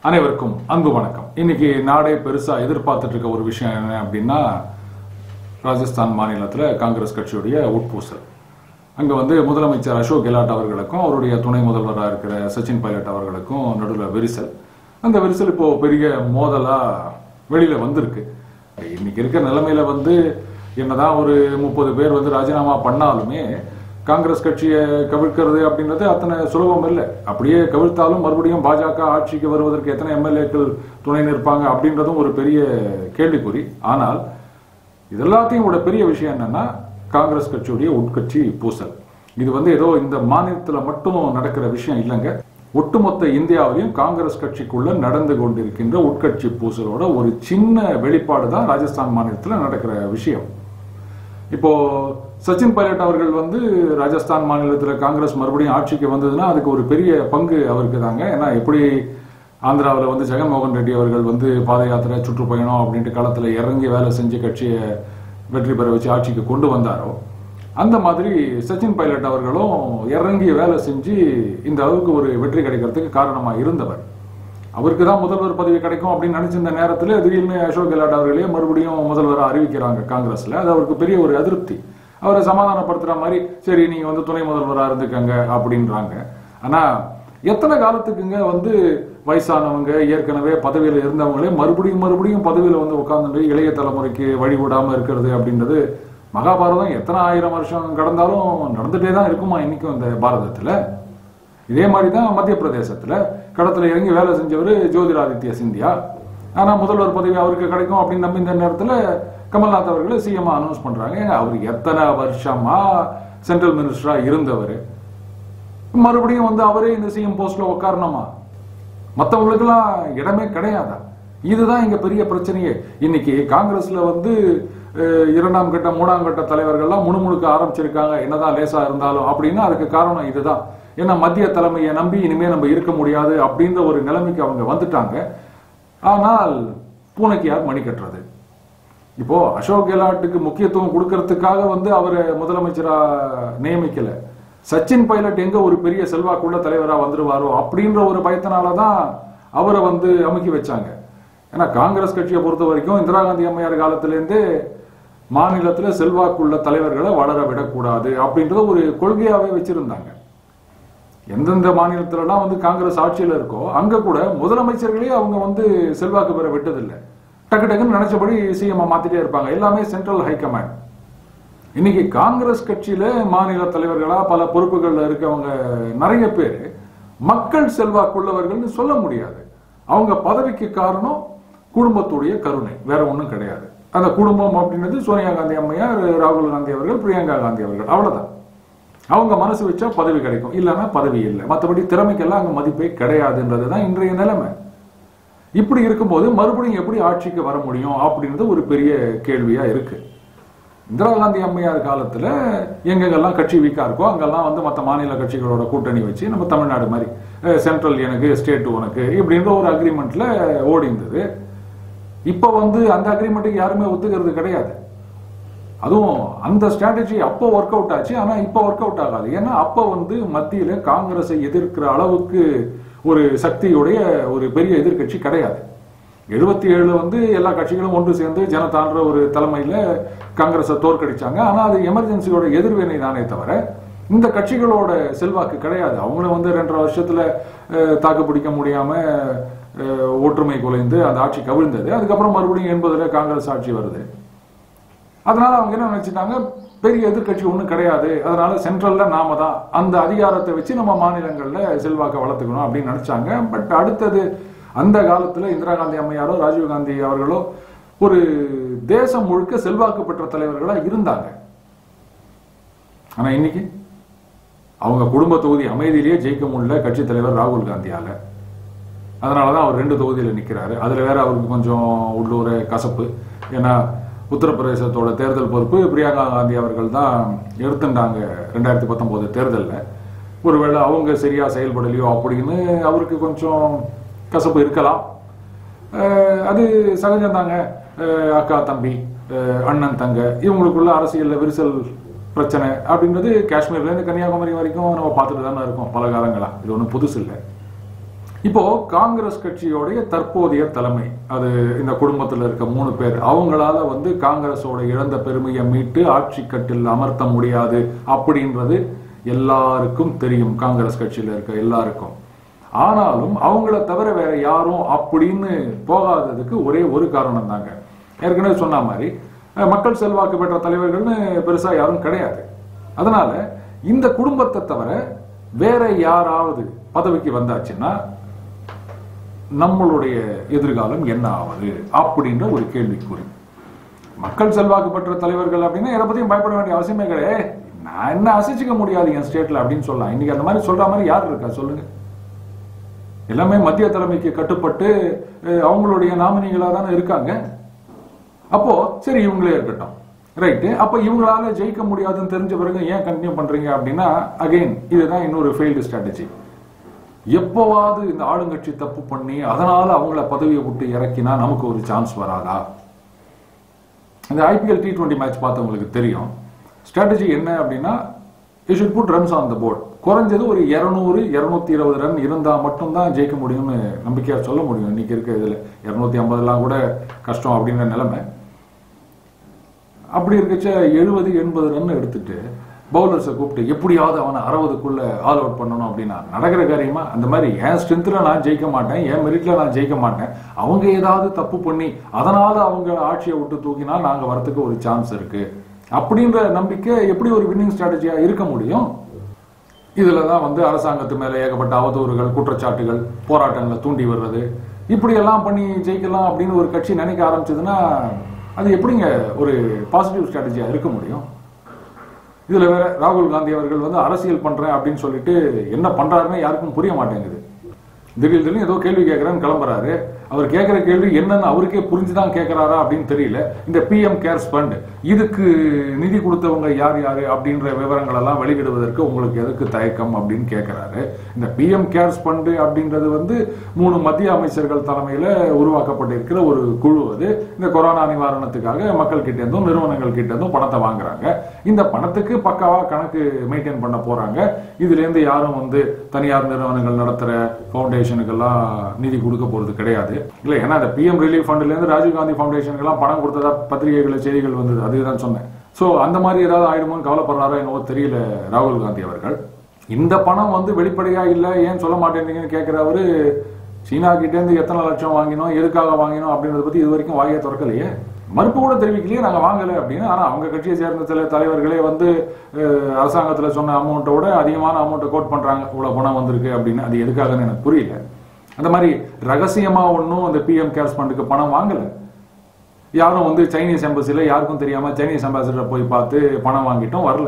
அனைவருக்கும் அன்பு வணக்கம் இன்னைக்கு நாடே பெருசா எதிர்பார்த்துட்டு இருக்க ஒரு விஷயம் என்ன அப்படின்னா ராஜஸ்தான் மாநிலத்துல காங்கிரஸ் கட்சியுடைய உட்பூசல் அங்க வந்து முதலமைச்சர் அசோக் கெலாட் அவர்களுக்கும் அவருடைய துணை முதல்வராக இருக்கிற சச்சின் பைலட் அவர்களுக்கும் நடுவில் விரிசல் அந்த விரிசல் இப்போ பெரிய மோதலா வெளியில வந்திருக்கு இன்னைக்கு இருக்க நிலைமையில வந்து என்னதான் ஒரு முப்பது பேர் வந்து ராஜினாமா பண்ணாலுமே காங்கிரஸ் கட்சியை கவிழ்க்கிறது அப்படின்றது அத்தனை சுலபம் இல்லை அப்படியே கவிழ்த்தாலும் மறுபடியும் பாஜக ஆட்சிக்கு வருவதற்கு எத்தனை எம்எல்ஏக்கள் துணை நிற்பாங்க அப்படின்றதும் ஒரு பெரிய கேள்விக்குறி ஆனால் இது எல்லாத்தையும் விட பெரிய விஷயம் என்னன்னா காங்கிரஸ் கட்சியுடைய உட்கட்சி பூசல் இது வந்து ஏதோ இந்த மாநிலத்துல மட்டும் நடக்கிற விஷயம் இல்லைங்க ஒட்டுமொத்த இந்தியாவிலையும் காங்கிரஸ் கட்சிக்குள்ள நடந்து கொண்டிருக்கின்ற உட்கட்சி பூசலோட ஒரு சின்ன வெளிப்பாடு தான் ராஜஸ்தான் மாநிலத்துல நடக்கிற விஷயம் இப்போ சச்சின் பைலட் அவர்கள் வந்து ராஜஸ்தான் மாநிலத்தில் காங்கிரஸ் மறுபடியும் ஆட்சிக்கு வந்ததுன்னா அதுக்கு ஒரு பெரிய பங்கு அவருக்கு தாங்க ஏன்னா எப்படி ஆந்திராவில் வந்து ஜெகன்மோகன் ரெட்டி அவர்கள் வந்து பாத யாத்திரை சுற்றுப்பயணம் அப்படின்ட்டு களத்தில் இறங்கி வேலை செஞ்சு கட்சியை வெற்றி பெற வச்சு ஆட்சிக்கு கொண்டு வந்தாரோ அந்த மாதிரி சச்சின் பைலட் அவர்களும் இறங்கி வேலை செஞ்சு இந்த அளவுக்கு ஒரு வெற்றி கிடைக்கிறதுக்கு காரணமாக இருந்தவர் அவருக்கு தான் முதல்வர் பதவி கிடைக்கும் அப்படின்னு நினைச்சிருந்த நேரத்தில் திடீர்னு அசோக் கெலாட் அவர்களே மறுபடியும் முதல்வராக அறிவிக்கிறாங்க காங்கிரஸ்ல அது அவருக்கு பெரிய ஒரு அதிருப்தி அவரை சமாதானப்படுத்துற மாதிரி சரி நீங்க வந்து துணை முதல்வராக இருந்துக்கங்க அப்படின்றாங்க ஆனா எத்தனை காலத்துக்குங்க வந்து வயசானவங்க ஏற்கனவே பதவியில இருந்தவங்களே மறுபடியும் மறுபடியும் பதவியில வந்து உட்கார்ந்துட்டு இளைய தலைமுறைக்கு வழி விடாம இருக்கிறது அப்படின்றது மகாபாரதம் எத்தனை ஆயிரம் வருஷம் கடந்தாலும் நடந்துட்டே தான் இருக்குமா இன்னைக்கும் இந்த பாரதத்துல இதே மாதிரி தான் மத்திய பிரதேசத்துல களத்துல இறங்கி வேலை செஞ்சவர் ஜோதிராதித்ய சிந்தியா ஆனா முதல்வர் பதவி அவருக்கு கிடைக்கும் அப்படின்னு நம்பி இந்த நேரத்துல கமல்நாத் அவர்கள் சிஎம் அனௌன்ஸ் பண்றாங்க ஏங்க, அவர் எத்தனை வருஷமா சென்ட்ரல் மினிஸ்டரா இருந்தவர் மறுபடியும் வந்து அவரே இந்த சிஎம் போஸ்ட்ல உட்காரணுமா மற்றவங்களுக்கெல்லாம் இடமே கிடையாதா இதுதான் இங்க பெரிய பிரச்சனையே இன்னைக்கு காங்கிரஸ்ல வந்து அஹ், இரண்டாம் கட்ட மூணாம் கட்ட தலைவர்கள்லாம் முணுமுணுக்க ஆரம்பிச்சிருக்காங்க என்னதான் லேசா இருந்தாலும் அப்படின்னா அதுக்கு காரணம் இதுதான் ஏன்னா மத்திய தலைமையை நம்பி இனிமே நம்ம இருக்க முடியாது அப்படின்ற ஒரு நிலைமைக்கு அவங்க வந்துட்டாங்க ஆனால் பூனைக்கு யார் மணி கட்டுறது இப்போ அசோக் கெலாட்டுக்கு முக்கியத்துவம் கொடுக்கறதுக்காக வந்து அவரை முதலமைச்சரா நியமிக்கல சச்சின் பைலட் எங்க ஒரு பெரிய செல்வாக்குள்ள தலைவரா வந்துருவாரோ அப்படின்ற ஒரு பயத்தினால தான் அவரை வந்து அமுக்கி வச்சாங்க ஏன்னா காங்கிரஸ் கட்சியை பொறுத்த வரைக்கும் இந்திரா காந்தி அம்மையார் காலத்திலேருந்தே மாநிலத்துல செல்வாக்குள்ள தலைவர்களை வளர விடக்கூடாது அப்படின்றத ஒரு கொள்கையாவே வச்சிருந்தாங்க எந்தெந்த மாநிலத்திலலாம் வந்து காங்கிரஸ் ஆட்சியில இருக்கோ அங்க கூட முதலமைச்சர்களே அவங்க வந்து செல்வாக்கு பெற விட்டதில்லை டக்கு டக்குன்னு நினைச்சபடி சிஎம் மாத்திட்டே இருப்பாங்க எல்லாமே சென்ட்ரல் ஹைகமாண்ட் இன்னைக்கு காங்கிரஸ் கட்சியில மாநில தலைவர்களா பல பொறுப்புகள்ல இருக்கவங்க நிறைய பேர் மக்கள் செல்வாக்குள்ளவர்கள்னு சொல்ல முடியாது அவங்க பதவிக்கு காரணம் குடும்பத்துடைய கருணை வேற ஒண்ணும் கிடையாது அந்த குடும்பம் அப்படின்றது சோனியா காந்தி அம்மையார் ராகுல் காந்தி அவர்கள் பிரியங்கா காந்தி அவர்கள் அவ்வளவுதான் அவங்க மனசு வச்சா பதவி கிடைக்கும் இல்லைன்னா பதவி இல்லை மற்றபடி திறமைக்கெல்லாம் அங்க மதிப்பே கிடையாதுன்றது தான் இன்றைய நிலைமை இப்படி இருக்கும்போது மறுபடியும் எப்படி ஆட்சிக்கு வர முடியும் அப்படின்றது ஒரு பெரிய கேள்வியா இருக்கு இந்திரா காந்தி அம்மையார் காலத்துல எங்கெங்கெல்லாம் கட்சி வீக்கா இருக்கோ அங்கெல்லாம் வந்து மற்ற மாநில கட்சிகளோட கூட்டணி வச்சு நம்ம தமிழ்நாடு மாதிரி சென்ட்ரல் எனக்கு ஸ்டேட் உனக்கு இப்படின்ற ஒரு அக்ரிமெண்ட்ல ஓடி இருந்தது இப்ப வந்து அந்த அக்ரிமெண்ட்டுக்கு யாருமே ஒத்துக்கிறது கிடையாது அதுவும் அந்த ஸ்ட்ராட்டஜி அப்போ ஒர்க் அவுட் ஆச்சு ஆனா இப்போ ஒர்க் அவுட் ஆகாது ஏன்னா அப்போ வந்து மத்தியில காங்கிரஸை எதிர்க்கிற அளவுக்கு ஒரு சக்தியுடைய ஒரு பெரிய எதிர்க்கட்சி கிடையாது எழுபத்தி ஏழுல வந்து எல்லா கட்சிகளும் ஒன்று சேர்ந்து ஜனதான்ற ஒரு தலைமையில காங்கிரஸை தோற்கடிச்சாங்க ஆனா அது எமர்ஜென்சியோட எதிர்வினை தானே தவிர இந்த கட்சிகளோட செல்வாக்கு கிடையாது அவங்களும் வந்து ரெண்டரை வருஷத்துல அஹ், தாக்கு பிடிக்க முடியாம அஹ், ஒற்றுமை குலைந்து அந்த ஆட்சி கவிழ்ந்தது அதுக்கப்புறம் மறுபடியும் எண்பதுல காங்கிரஸ் ஆட்சி வருது அதனால அவங்க என்ன நினைச்சிட்டாங்க பெரிய எதிர்க்கட்சி ஒன்றும் கிடையாது அதனால சென்ட்ரல்ல நாம தான் அந்த அதிகாரத்தை வச்சு நம்ம மாநிலங்கள்ல செல்வாக்கை வளர்த்துக்கணும் அப்படின்னு நினைச்சாங்க பட் அடுத்தது அந்த காலத்துல இந்திரா காந்தி அம்மையாரோ ராஜீவ் காந்தி அவர்களோ ஒரு தேசம் முழுக்க செல்வாக்கு பெற்ற தலைவர்களா இருந்தாங்க ஆனா இன்னைக்கு அவங்க குடும்ப தொகுதி அமைதியிலேயே ஜெயிக்க முடியல கட்சி தலைவர் ராகுல் காந்தியால அதனாலதான் அவர் ரெண்டு தொகுதியில நிக்கிறாரு அதுல வேற அவருக்கு கொஞ்சம் உள்ளூர கசப்பு ஏன்னா உத்தரப்பிரதேசத்தோட தேர்தல் பொறுப்பு பிரியங்கா காந்தி அவர்கள் தான் எடுத்துட்டாங்க ரெண்டாயிரத்தி பத்தொன்பது தேர்தல்ல ஒருவேளை அவங்க சரியா செயல்படலையோ அப்படின்னு அவருக்கு கொஞ்சம் கசப்பு இருக்கலாம் அஹ் அது சகஜம்தாங்க அஹ் அக்கா தம்பி அஹ் அண்ணன் தங்க இவங்களுக்குள்ள அரசியல்ல விரிசல் பிரச்சனை அப்படின்றது காஷ்மீர்ல இருந்து கன்னியாகுமரி வரைக்கும் நம்ம பார்த்துட்டு தானே இருக்கோம் பல காலங்களா இது ஒன்றும் புதுசு இல்லை இப்போ காங்கிரஸ் கட்சியோடைய தற்போதைய தலைமை அது இந்த குடும்பத்தில் இருக்க மூணு பேர் அவங்களால வந்து காங்கிரஸோட இழந்த பெருமையை மீட்டு ஆட்சி கட்டில் அமர்த்த முடியாது அப்படின்றது எல்லாருக்கும் தெரியும் காங்கிரஸ் கட்சியில இருக்க எல்லாருக்கும் ஆனாலும் அவங்கள தவிர வேற யாரும் அப்படின்னு போகாததுக்கு ஒரே ஒரு காரணம் தாங்க ஏற்கனவே சொன்ன மாதிரி அஹ், மக்கள் செல்வாக்கு பெற்ற தலைவர்கள்னு பெருசா யாரும் கிடையாது அதனால இந்த குடும்பத்தை தவிர வேற யாராவது பதவிக்கு வந்தாச்சுன்னா நம்மளுடைய எதிர்காலம் என்ன ஆவது அப்படின்ற ஒரு கேள்விக்குறி மக்கள் செல்வாக்கு பெற்ற தலைவர்கள் அப்படின்னா எதை பத்தியும் பயப்பட வேண்டிய அவசியமே கிடையாது நான் என்ன அசைச்சிக்க முடியாது என் ஸ்டேட்ல அப்படின்னு சொல்லலாம் இன்னைக்கு அந்த மாதிரி சொல்ற மாதிரி யார் இருக்கா சொல்லுங்க எல்லாமே மத்திய தலைமைக்கு கட்டுப்பட்டு அஹ், அவங்களுடைய நாமினிகளா தானே இருக்காங்க அப்போ சரி இவங்களே இருக்கட்டும் ரைட்டு அப்ப இவங்களால ஜெயிக்க முடியாதுன்னு தெரிஞ்ச பிறகு ஏன் கண்டினியூ பண்றீங்க அப்படின்னா அகைன் இதுதான் இன்னொரு ஃபெயில்டு ஸ்ட்ராட்டஜி எப்போவாவது இந்த ஆளுங்கட்சி தப்பு பண்ணி அதனால அவங்கள பதவியை விட்டு இறக்கினா நமக்கு ஒரு சான்ஸ் வராதா இந்த ஐபிஎல் டி டுவெண்ட்டி மேட்ச் பார்த்தவங்களுக்கு தெரியும் ஸ்ட்ராட்டஜி என்ன அப்படின்னா you should put runs on the board குறைஞ்சது ஒரு இரநூறு இரநூத்தி இருபது ரன் இருந்தால் மட்டும்தான் ஜெயிக்க முடியும்னு நம்பிக்கையா சொல்ல முடியும் இன்னைக்கு இருக்க இதில் இரநூத்தி ஐம்பதுலாம் கூட கஷ்டம் அப்படின்ற நிலைமை அப்படி இருக்கச்ச எழுபது எண்பது ரன் எடுத்துட்டு பவுலர்ஸை கூப்பிட்டு எப்படியாவது அவனை அறுபதுக்குள்ள ஆல் அவுட் பண்ணணும் அப்படின்னா நடக்கிற காரியமா அந்த மாதிரி என் ஸ்ட்ரென்த்தில் நான் ஜெயிக்க மாட்டேன் என் மெரிட்ல நான் ஜெயிக்க மாட்டேன் அவங்க ஏதாவது தப்பு பண்ணி அதனால அவங்க ஆட்சியை விட்டு தூக்கினா நாங்க வரத்துக்கு ஒரு சான்ஸ் இருக்கு அப்படின்ற நம்பிக்கை எப்படி ஒரு வின்னிங் ஸ்ட்ராட்டஜியா இருக்க முடியும் இதுல தான் வந்து அரசாங்கத்து மேல ஏகப்பட்ட அவதூறுகள் குற்றச்சாட்டுகள் போராட்டங்களை தூண்டி வர்றது இப்படி எல்லாம் பண்ணி ஜெயிக்கலாம் அப்படின்னு ஒரு கட்சி நினைக்க ஆரம்பிச்சதுன்னா அது எப்படிங்க ஒரு பாசிட்டிவ் ஸ்ட்ராட்டஜியா இருக்க முடியும் இதுல வேற ராகுல் காந்தி அவர்கள் வந்து அரசியல் பண்றேன் அப்படின்னு சொல்லிட்டு என்ன பண்றாருன்னு யாருக்கும் புரிய மாட்டேங்குது திடீர் திடீர்னு ஏதோ கேள்வி கேட்கறேன்னு கிளம்புறாரு அவர் கேட்கிற கேள்வி என்னன்னு அவருக்கே புரிஞ்சுதான் கேட்கறாரா அப்படின்னு தெரியல இந்த பிஎம் கேர்ஸ் ஃபண்ட் இதுக்கு நிதி கொடுத்தவங்க யார் யாரு அப்படின்ற விவரங்கள் எல்லாம் வெளியிடுவதற்கு உங்களுக்கு எதுக்கு தயக்கம் அப்படின்னு கேட்கிறாரு இந்த பிஎம் கேர்ஸ் ஃபண்ட் அப்படின்றது வந்து மூணு மத்திய அமைச்சர்கள் தலைமையில உருவாக்கப்பட்டிருக்கிற ஒரு குழு அது இந்த கொரோனா நிவாரணத்துக்காக மக்கள் கிட்ட இருந்தும் நிறுவனங்கள் கிட்ட இருந்தும் பணத்தை வாங்குறாங்க இந்த பணத்துக்கு பக்காவா கணக்கு மெயின்டைன் பண்ண போறாங்க இதுல இருந்து யாரும் வந்து தனியார் நிறுவனங்கள் நடத்துற ஃபவுண்டேஷனுக்கெல்லாம் நிதி கொடுக்க போறது கிடையாது இல்ல ஏன்னா அந்த பிஎம் ரிலீஃப் ஃபண்ட்ல இருந்து ராஜீவ் காந்தி ஃபவுண்டேஷனுக்கெல்லாம் பணம் கொடுத்ததா பத்திரிகைகள்ல செய்திகள் வந்தது அதுதான் சொன்னேன் சோ அந்த மாதிரி ஏதாவது ஆயிடுமோன்னு கவலைப்படுறாரோ என்னவோ தெரியல ராகுல் காந்தி அவர்கள் இந்த பணம் வந்து வெளிப்படையா இல்ல ஏன் சொல்ல மாட்டேன்றீங்கன்னு கேட்கிறவரு சீனா கிட்ட இருந்து எத்தனை லட்சம் வாங்கினோம் எதுக்காக வாங்கினோம் அப்படின்றத பத்தி இது வரைக்கும் வாயை திறக்கலையே மறுப்பு கூட தெரிவிக்கலையே நாங்க வாங்கல அப்படின்னு ஆனா அவங்க கட்சியை சேர்ந்த சில தலைவர்களே வந்து அஹ், அரசாங்கத்துல சொன்ன அமௌண்ட்டோட அதிகமான அமௌண்ட்டை கோட் பண்றாங்க இவ்வளவு பணம் வந்திருக்கு அப்படின்னு அது எதுக்காகன்னு எனக்கு புரியல அந்த மாதிரி ரகசியமா ஒன்றும் அந்த பிஎம் கேர்ஸ் ஃபண்டுக்கு பணம் வாங்கல யாரும் வந்து சைனீஸ் எம்பசில யாருக்கும் தெரியாம சைனீஸ் அம்பாசிடரை போய் பார்த்து பணம் வாங்கிட்டோம் வரல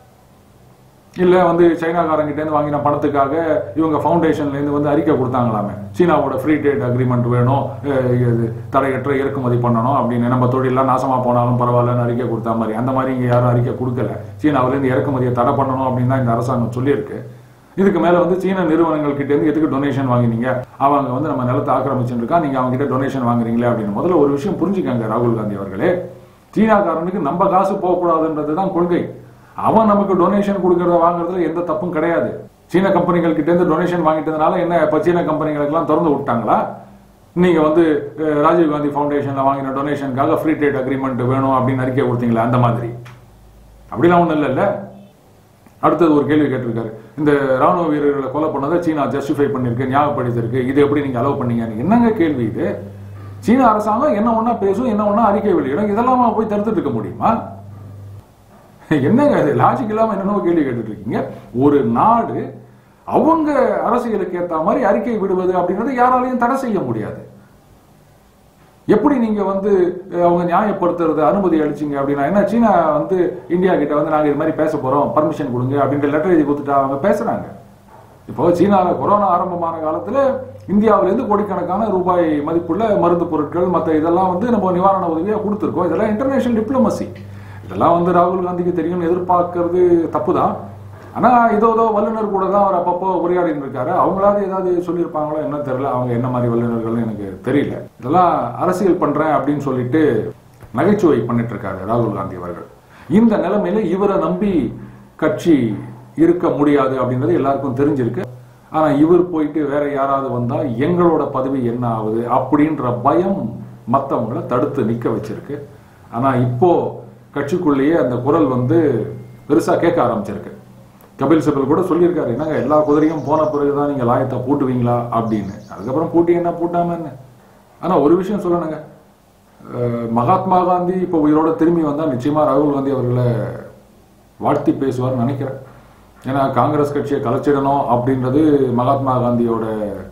இல்ல வந்து சைனாக்காரங்கிட்ட இருந்து வாங்கின பணத்துக்காக இவங்க ஃபவுண்டேஷன்ல இருந்து வந்து அறிக்கை கொடுத்தாங்களாமே சீனாவோட ஃப்ரீ ட்ரேட் அக்ரிமெண்ட் வேணும் அஹ் இது தடையற்ற இறக்குமதி பண்ணணும் அப்படின்னு நம்ம தொழிலாம் நாசமா போனாலும் பரவாயில்லன்னு அறிக்கை கொடுத்தா மாதிரி அந்த மாதிரி இங்க யாரும் அறிக்கை கொடுக்கல சீனாவுல இருந்து இறக்குமதியை தடை பண்ணணும் அப்படின்னு தான் இந்த அரசாங்கம் சொல்லியிருக்கு இதுக்கு மேல வந்து சீன நிறுவனங்கள் கிட்ட இருந்து எதுக்கு டொனேஷன் வாங்கினீங்க அவங்க வந்து நம்ம நிலத்தை ஆக்கிரமிச்சுட்டு இருக்கா நீங்க அவங்க கிட்ட டொனேஷன் வாங்குறீங்களே அப்படின்னு முதல்ல ஒரு விஷயம் புரிஞ்சுக்கங்க ராகுல் காந்தி அவர்களே சீனாக்காரனுக்கு நம்ம காசு போகக்கூடாதுன்றது தான் கொள்கை அவன் நமக்கு டொனேஷன் கொடுக்கறத வாங்குறதுல எந்த தப்பும் கிடையாது சீன கம்பெனிகள் கிட்ட இருந்து டொனேஷன் வாங்கிட்டதுனால என்ன இப்ப சீன கம்பெனிகளுக்கெல்லாம் திறந்து விட்டாங்களா நீங்க வந்து அஹ், ராஜீவ் காந்தி ஃபவுண்டேஷன்ல வாங்கின டொனேஷனுக்காக ஃப்ரீ ட்ரேட் அக்ரிமெண்ட் வேணும் அப்படின்னு அறிக்கை கொடுத்தீங்களா அந்த மாதிரி அப்படிலாம் ஒண்ணும் இல்லைல்ல அடுத்தது ஒரு கேள்வி கேட்டிருக்காரு இந்த ராணுவ வீரர்களை கொலை பண்ணதை சீனா ஜஸ்டிஃபை பண்ணிருக்கு ஞாபகப்படுத்திருக்கு இது எப்படி நீங்க அலோவ் பண்ணீங்க என்னங்க கேள்வி இது சீன அரசாங்கம் என்ன ஒண்ணா பேசும் என்ன ஒண்ணா அறிக்கை வெளியிடும் இதெல்லாம் போய் தடுத்துட்டு இருக்க முடியுமா என்னங்க அது லாஜிக் இல்லாம என்னென்ன கேள்வி கேட்டுட்டு இருக்கீங்க ஒரு நாடு அவங்க அரசியலுக்கு ஏத்த மாதிரி அறிக்கை விடுவது அப்படின்றது யாராலையும் தடை செய்ய முடியாது எப்படி நீங்க வந்து அஹ், அவங்க நியாயப்படுத்துறது அனுமதி அளிச்சீங்க அப்படின்னா என்ன சீனா வந்து இந்தியா கிட்ட வந்து நாங்க இது மாதிரி பேச போறோம் பர்மிஷன் கொடுங்க அப்படின்ற லெட்டர் எழுதி கொடுத்துட்டு அவங்க பேசுறாங்க இப்போ சீனால கொரோனா ஆரம்பமான காலத்துல இந்தியாவில இருந்து கோடிக்கணக்கான ரூபாய் மதிப்புள்ள மருந்து பொருட்கள் மத்த இதெல்லாம் வந்து நம்ம நிவாரண உதவியா கொடுத்துருக்கோம் இதெல்லாம் இன்டர்நேஷனல் டிப்ளமசி இதெல்லாம் வந்து ராகுல் காந்திக்கு தெரியும்னு எதிர்பார்க்கறது தப்புதான் ஆனா இதோ இதோ வல்லுநர் கூட தான் அவர் அப்பப்போ உரையாடின்னு இருக்காரு அவங்களாவது ஏதாவது சொல்லியிருப்பாங்களோ என்ன தெரியல அவங்க என்ன மாதிரி வல்லுநர்கள்னு எனக்கு தெரியல இதெல்லாம் அரசியல் பண்றேன் அப்படின்னு சொல்லிட்டு நகைச்சுவை பண்ணிட்டு இருக்காரு ராகுல் காந்தி அவர்கள் இந்த நிலைமையில இவரை நம்பி கட்சி இருக்க முடியாது அப்படின்றது எல்லாருக்கும் தெரிஞ்சிருக்கு ஆனா இவர் போயிட்டு வேற யாராவது வந்தா எங்களோட பதவி என்ன ஆகுது அப்படின்ற பயம் மத்தவங்கள தடுத்து நிக்க வச்சிருக்கு ஆனா இப்போ கட்சிக்குள்ளேயே அந்த குரல் வந்து பெருசா கேட்க ஆரம்பிச்சிருக்கு கபில் சிபல் கூட சொல்லியிருக்காரு என்னங்க எல்லா குதிரையும் போன பிறகுதான் நீங்க லாயத்தை பூட்டுவீங்களா அப்படின்னு அதுக்கப்புறம் பூட்டி என்ன பூட்டாம என்ன ஆனா ஒரு விஷயம் சொல்லணுங்க அஹ் மகாத்மா காந்தி இப்போ உயிரோட திரும்பி வந்தா நிச்சயமா ராகுல் காந்தி அவர்களை வாழ்த்தி பேசுவார்னு நினைக்கிறேன் ஏன்னா காங்கிரஸ் கட்சியை கலைச்சிடணும் அப்படின்றது மகாத்மா காந்தியோட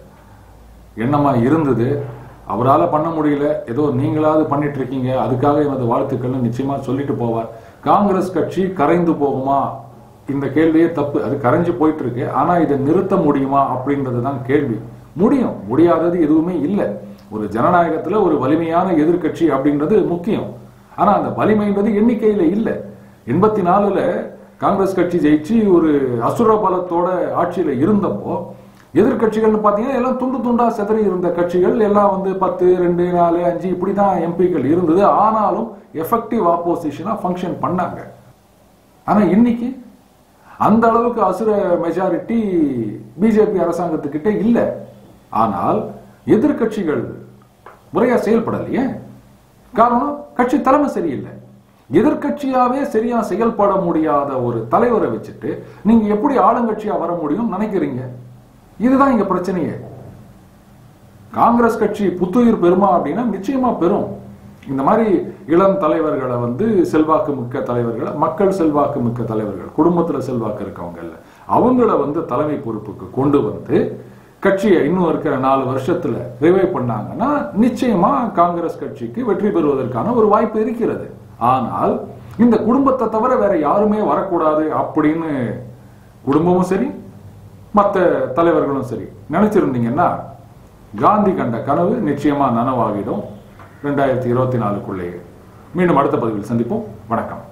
எண்ணமா இருந்தது அவரால் பண்ண முடியல ஏதோ நீங்களாவது பண்ணிட்டு இருக்கீங்க அதுக்காக எனது வாழ்த்துக்கள்னு நிச்சயமா சொல்லிட்டு போவார் காங்கிரஸ் கட்சி கரைந்து போகுமா இந்த கேள்வியே தப்பு அது கரைஞ்சு போயிட்டு இருக்கு ஆனா இதை நிறுத்த முடியுமா அப்படின்றது தான் கேள்வி முடியும் முடியாதது எதுவுமே இல்லை ஒரு ஜனநாயகத்துல ஒரு வலிமையான எதிர்க்கட்சி அப்படின்றது முக்கியம் ஆனா அந்த வலிமைன்றது எண்ணிக்கையில இல்லை எண்பத்தி நாலுல காங்கிரஸ் கட்சி ஜெயிச்சு ஒரு அசுர பலத்தோட ஆட்சியில இருந்தப்போ எதிர்க்கட்சிகள்னு பார்த்தீங்கன்னா எல்லாம் துண்டு துண்டா சிதறி இருந்த கட்சிகள் எல்லாம் வந்து பத்து ரெண்டு நாலு அஞ்சு இப்படி தான் எம்பிக்கள் இருந்தது ஆனாலும் எஃபெக்டிவ் ஆப்போசிஷனா ஃபங்க்ஷன் பண்ணாங்க ஆனா இன்னைக்கு அந்த அளவுக்கு அசுர மெஜாரிட்டி பிஜேபி அரசாங்கத்துக்கிட்ட இல்ல ஆனால் எதிர்க்கட்சிகள் முறையா செயல்படலையே காரணம் கட்சி தலைமை சரியில்லை எதிர்க்கட்சியாவே சரியா செயல்பட முடியாத ஒரு தலைவரை வச்சுட்டு நீங்க எப்படி ஆளுங்கட்சியா வர முடியும் நினைக்கிறீங்க இதுதான் இங்க பிரச்சனையே காங்கிரஸ் கட்சி புத்துயிர் பெறுமா அப்படின்னா நிச்சயமா பெறும் இந்த மாதிரி இளம் தலைவர்களை வந்து செல்வாக்கு மிக்க தலைவர்களை மக்கள் செல்வாக்கு மிக்க தலைவர்கள் குடும்பத்துல செல்வாக்கு இருக்கவங்க இல்ல அவங்கள வந்து தலைமை பொறுப்புக்கு கொண்டு வந்து கட்சியை இன்னும் இருக்கிற நாலு வருஷத்துல ரிவைவ் பண்ணாங்கன்னா நிச்சயமா காங்கிரஸ் கட்சிக்கு வெற்றி பெறுவதற்கான ஒரு வாய்ப்பு இருக்கிறது ஆனால் இந்த குடும்பத்தை தவிர வேற யாருமே வரக்கூடாது அப்படின்னு குடும்பமும் சரி மற்ற தலைவர்களும் சரி நினைச்சிருந்தீங்கன்னா காந்தி கண்ட கனவு நிச்சயமா நனவாகிடும் ரெண்டாயிரத்தி இருபத்தி நாலுக்குள்ளேயே மீண்டும் அடுத்த பதிவில் சந்திப்போம் வணக்கம்